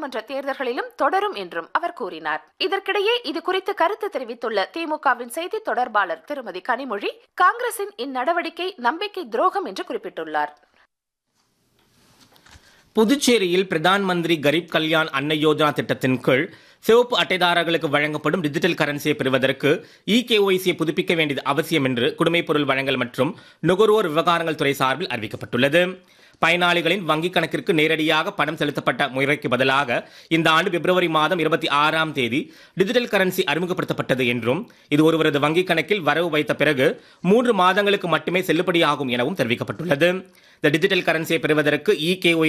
நாடாளுமன்ற தேர்தல்களிலும் தொடரும் என்றும் அவர் கூறினார் இதற்கிடையே இது குறித்து கருத்து தெரிவித்துள்ள திமுகவின் செய்தி தொடர்பாளர் திருமதி கனிமொழி காங்கிரசின் இந்நடவடிக்கை நம்பிக்கை துரோகம் என்று குறிப்பிட்டுள்ளார் புதுச்சேரியில் பிரதான் மந்திரி கரீப் கல்யாண் அன்ன யோஜனா திட்டத்தின் கீழ் சிவப்பு அட்டைதாரர்களுக்கு வழங்கப்படும் டிஜிட்டல் கரன்சியை பெறுவதற்கு இ கேஒய்சியை புதுப்பிக்க வேண்டியது அவசியம் என்று குடிமைப் பொருள் வழங்கல் மற்றும் நுகர்வோர் விவகாரங்கள் துறை சார்பில் அறிவிக்கப்பட்டுள்ளது பயனாளிகளின் வங்கிக் கணக்கிற்கு நேரடியாக பணம் செலுத்தப்பட்ட முறைக்கு பதிலாக இந்த ஆண்டு பிப்ரவரி மாதம் இருபத்தி ஆறாம் தேதி டிஜிட்டல் கரன்சி அறிமுகப்படுத்தப்பட்டது என்றும் இது ஒருவரது வங்கிக் கணக்கில் வரவு வைத்த பிறகு மூன்று மாதங்களுக்கு மட்டுமே செல்லுபடியாகும் எனவும் தெரிவிக்கப்பட்டுள்ளது இந்த டிஜிட்டல் கரன்சியை பெறுவதற்கு இ